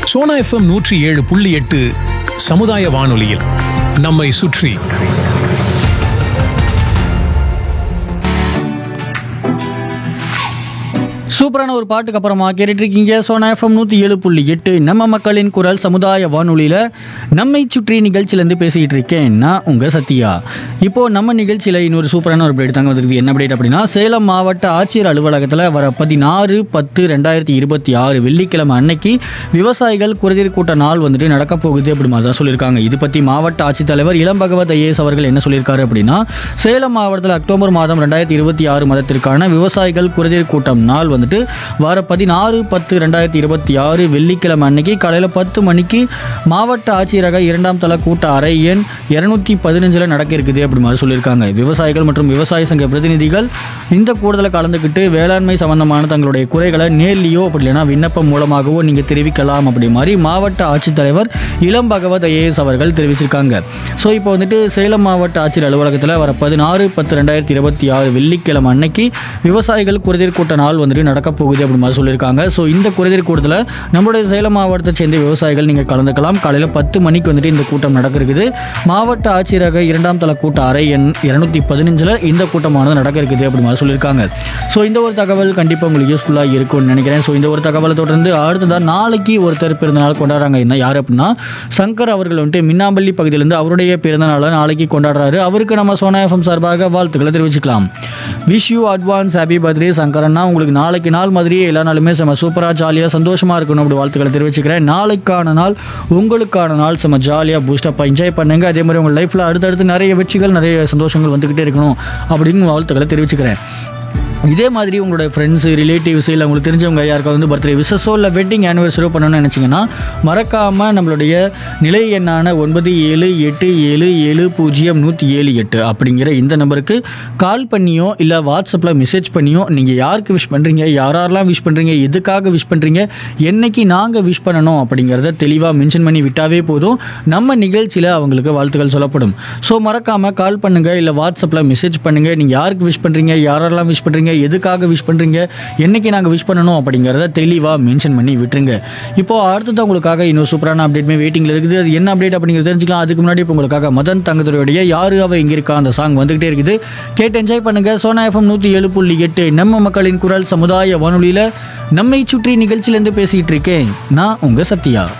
Sona FM நூற்றி ஏழு புள்ளி எட்டு சமுதாய வானொலியில் நம்மை சுற்றி சூப்பரான ஒரு பாட்டுக்கு அப்புறமா கேட்டுட்டு இருக்கீங்க சோனா எஃப்எம் நூற்றி ஏழு புள்ளி எட்டு நம்ம மக்களின் குரல் சமுதாய வானொலியில் நம்மை சுற்றி நிகழ்ச்சியிலேருந்து பேசிக்கிட்டு இருக்கேன் நான் உங்கள் சத்யா இப்போ நம்ம நிகழ்ச்சியில் இன்னொரு சூப்பரான ஒரு அப்டேட் தாங்க வந்திருக்கு என்ன அப்டேட் அப்படின்னா சேலம் மாவட்ட ஆட்சியர் அலுவலகத்தில் வர பதினாறு பத்து ரெண்டாயிரத்தி இருபத்தி ஆறு வெள்ளிக்கிழமை அன்னைக்கு விவசாயிகள் குறைதீர் கூட்ட நாள் வந்துட்டு நடக்க போகுது அப்படி மாதிரி தான் சொல்லியிருக்காங்க இது பற்றி மாவட்ட ஆட்சித்தலைவர் இளம் பகவத் ஐஏஎஸ் அவர்கள் என்ன சொல்லியிருக்காரு அப்படின்னா சேலம் மாவட்டத்தில் அக்டோபர் மாதம் ரெண்டாயிரத்தி இருபத்தி ஆறு மாதத்திற்கான விவசாயிகள் குறைதீர் கூட்டம் நாள் வந்துட்டு வர பதினாறு பத்து ரெண்டாயிரத்தி இருபத்தி ஆறு வெள்ளிக்கிழமை அன்னைக்கு காலையில் பத்து மணிக்கு மாவட்ட ஆட்சியரக இரண்டாம் தள கூட்ட அறை எண் இருநூத்தி பதினஞ்சில் நடக்க இருக்குது அப்படி மாதிரி சொல்லியிருக்காங்க விவசாயிகள் மற்றும் விவசாய சங்க பிரதிநிதிகள் இந்த கூடுதலை கலந்துக்கிட்டு வேளாண்மை சம்பந்தமான தங்களுடைய குறைகளை நேர்லையோ அப்படி இல்லைன்னா விண்ணப்பம் மூலமாகவோ நீங்கள் தெரிவிக்கலாம் அப்படி மாதிரி மாவட்ட ஆட்சித்தலைவர் இளம் பகவத் ஐஏஎஸ் அவர்கள் தெரிவிச்சிருக்காங்க ஸோ இப்போ வந்துட்டு சேலம் மாவட்ட ஆட்சியர் அலுவலகத்தில் வர பதினாறு பத்து ரெண்டாயிரத்தி இருபத்தி ஆறு வெள்ளிக்கிழமை அன்னைக்கு விவசாயிகள் குறைதீர் கூட்ட நாள் வந்துட்டு நடக்க போகுது அப்படி மாதிரி சொல்லியிருக்காங்க ஸோ இந்த குறைதீர் கூட்டத்தில் நம்மளுடைய சேலம் மாவட்டத்தை சேர்ந்த விவசாயிகள் நீங்கள் கலந்துக்கலாம் காலையில் பத்து மணிக்கு வந்துட்டு இந்த கூட்டம் நடக்க இருக்குது மாவட்ட ஆட்சியரக இரண்டாம் தள கூட்ட அறை எண் இருநூத்தி பதினஞ்சில் இந்த கூட்டமானது நடக்க இருக்குது அப்படி மாதிரி சொல்லியிருக்காங்க ஸோ இந்த ஒரு தகவல் கண்டிப்பாக உங்களுக்கு யூஸ்ஃபுல்லாக இருக்கும்னு நினைக்கிறேன் ஸோ இந்த ஒரு தகவலை தொடர்ந்து அடுத்ததாக நாளைக்கு ஒருத்தர் பிறந்தநாள் கொண்டாடுறாங்க என்ன யார் அப்படின்னா சங்கர் அவர்கள் வந்துட்டு மின்னாம்பள்ளி பகுதியிலேருந்து அவருடைய பிறந்தநாளை நாளைக்கு கொண்டாடுறாரு அவருக்கு நம்ம சோனா எஃப்எம் சார்பாக வாழ்த்துக்களை தெரிவிச்சுக்கலாம் wish you advance happy birthday சங்கரன்னா உங்களுக்கு நாளைக்கு நாள் மாதிரியே எல்லா நாளுமே செம்ம சூப்பராக ஜாலியாக சந்தோஷமாக இருக்கணும் அப்படி வாழ்த்துக்களை தெரிவிச்சுக்கிறேன் நாளைக்கான நாள் உங்களுக்கான நாள் செம்ம ஜாலியாக பூஸ்டப்பாக என்ஜாய் பண்ணுங்க அதே மாதிரி உங்கள் லைஃப்பில் அடுத்தடுத்து நிறைய வெற்றிகள் நிறைய சந்தோஷங்கள் வந்துக்கிட்டே இருக்கணும் அப்படின்னு வாழ்த்துக்களை தெரிவிச்சுக்கிறேன் இதே மாதிரி உங்களோட ஃப்ரெண்ட்ஸு ரிலேட்டிவ்ஸ் இல்லை உங்களுக்கு தெரிஞ்சவங்க யாருக்காவது வந்து பர்த்டே விசஸோ இல்லை வெட்டிங் ஆனிவர்சரியோ பண்ணணும்னு நினச்சிங்கன்னா மறக்காமல் நம்மளுடைய நிலை எண்ணான ஒன்பது ஏழு எட்டு ஏழு ஏழு பூஜ்ஜியம் நூற்றி ஏழு எட்டு அப்படிங்கிற இந்த நம்பருக்கு கால் பண்ணியோ இல்லை வாட்ஸ்அப்பில் மெசேஜ் பண்ணியோ நீங்கள் யாருக்கு விஷ் பண்ணுறீங்க யாரெல்லாம் விஷ் பண்ணுறீங்க எதுக்காக விஷ் பண்ணுறீங்க என்னைக்கு நாங்கள் விஷ் பண்ணணும் அப்படிங்கிறத தெளிவாக மென்ஷன் பண்ணி விட்டாவே போதும் நம்ம நிகழ்ச்சியில் அவங்களுக்கு வாழ்த்துக்கள் சொல்லப்படும் ஸோ மறக்காமல் கால் பண்ணுங்கள் இல்லை வாட்ஸ்அப்பில் மெசேஜ் பண்ணுங்கள் நீங்கள் யாருக்கு விஷ் பண்ணுறீங்க யாரெல்லாம் விஷ் பண்ணுறீங்க எதுக்காக விஷ் பண்ணுறீங்க என்னைக்கு நாங்கள் விஷ் பண்ணணும் அப்படிங்கிறத தெளிவாக மென்ஷன் பண்ணி விட்டுருங்க இப்போ அடுத்தது உங்களுக்காக இன்னொரு சூப்பரான அப்டேட்மே வெயிட்டிங்கில் இருக்குது அது என்ன அப்டேட் அப்படிங்கிறது தெரிஞ்சுக்கலாம் அதுக்கு முன்னாடி இப்போ உங்களுக்காக மதன் தங்கத்துறையுடைய யாரு அவ எங்கே இருக்கா அந்த சாங் வந்துகிட்டே இருக்குது கேட்டு என்ஜாய் பண்ணுங்க சோனா எஃப்எம் நூற்றி ஏழு புள்ளி எட்டு நம்ம மக்களின் குரல் சமுதாய வானொலியில் நம்மை சுற்றி நிகழ்ச்சியிலேருந்து பேசிகிட்டு இருக்கேன் நான் உங்கள் சத்யா